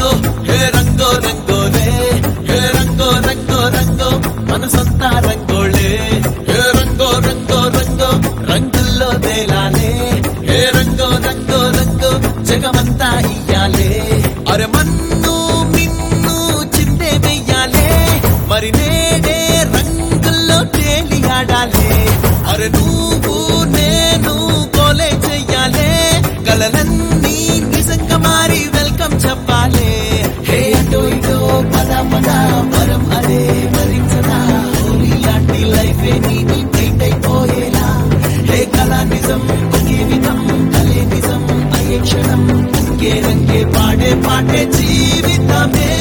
రంగో హే రంగో రంగోలే హే రంగో రంగో రంగో మన సొంత రంగోళే హే రంగో రంగో రంగో రంగుల్లో తేలాలే హే రంగో రంగో రంగో జగమంతా ఇయ్యాలే అరే మన్ను మిన్ను చిందే వెయ్యాలే మరి నేడే రంగుల్లో తేలి ఆడాలే అరే నువ్వు నేను కోలే చెయ్యాలే కలలన్నీ నిజంగా మారి వెల్కమ్ చెప్పాలే హే అటో ఇటో పద పద వరం అదే భరించదా హోలీ లాంటి లైఫ్ నీది బ్రైట్ అయిపోయేలా హే కళ నిజం ఒకే విధం కలే నిజం అయ్యే క్షణం ఒకే రంగే పాడే పాటే జీవితమే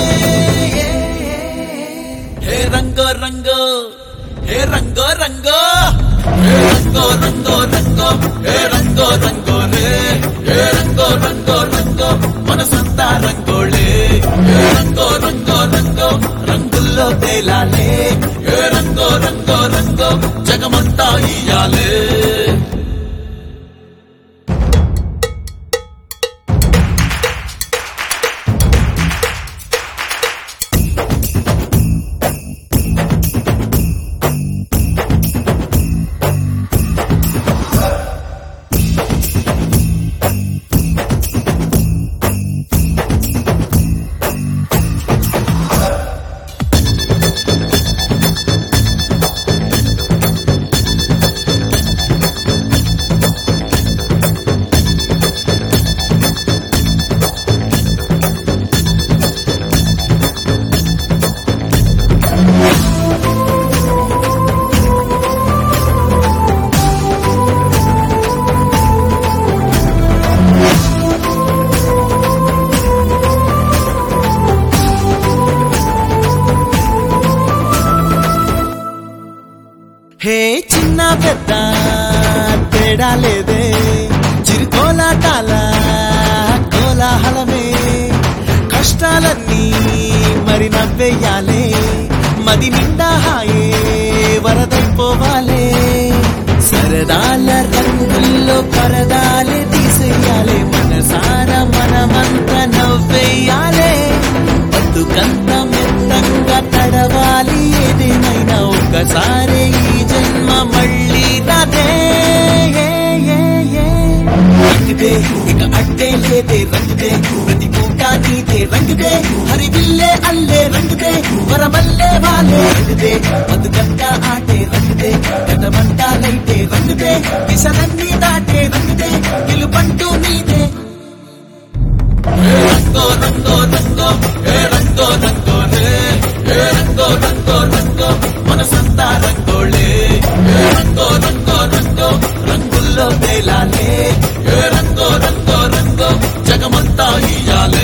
హే రంగో రంగో హే రంగో రంగో హే రంగో రంగో రంగో హే రంగో రంగో రే హే రంగో రంగో రంగో మన సొంత రంగోళే హే రంగో రంగో రంగో రంగుల్లో తేలాలే హే రంగో రంగో రంగో జగమంతా ఇయ్యాలే హే చిన్న పెద్ద తేడా లేదే చిరుకోలాటాల కోలాహలమే కష్టాలన్నీ మరి నవ్వేయాలే మది నిండా హాయే వరదైపోవాలే సరదాల రంగుల్లో పరదాలే తీసేయాలే మనసారా మనమంతా నవ్వేయాలే బతుకంత మెత్తంగా తడవాలి ఏదేమైనా ఒక్కసారి ఈ జన్మ మళ్ళీ రాదే రంగిదే ఇక అడ్డే లేదే రంగిదే ప్రతి పూట నీదే రంగిదే హరివిల్లే అల్లే రంగిదే వరమల్లే వాలే రంగిదే బతుకంత ఆటే రంగిదే గతమంతా లైటే రంగిదే విసరన్నీ దాటే రంగిదే గెలుపంటూ నీదే రంగో రంగో రంగో హే రంగో రంగో రే హే రంగో రంగో రంగో మన సొంత రంగోళే హే రంగో రంగో రంగో రంగుల్లో తేలాలే హే రంగో రంగో రంగో జగమంతా ఇయ్యాలే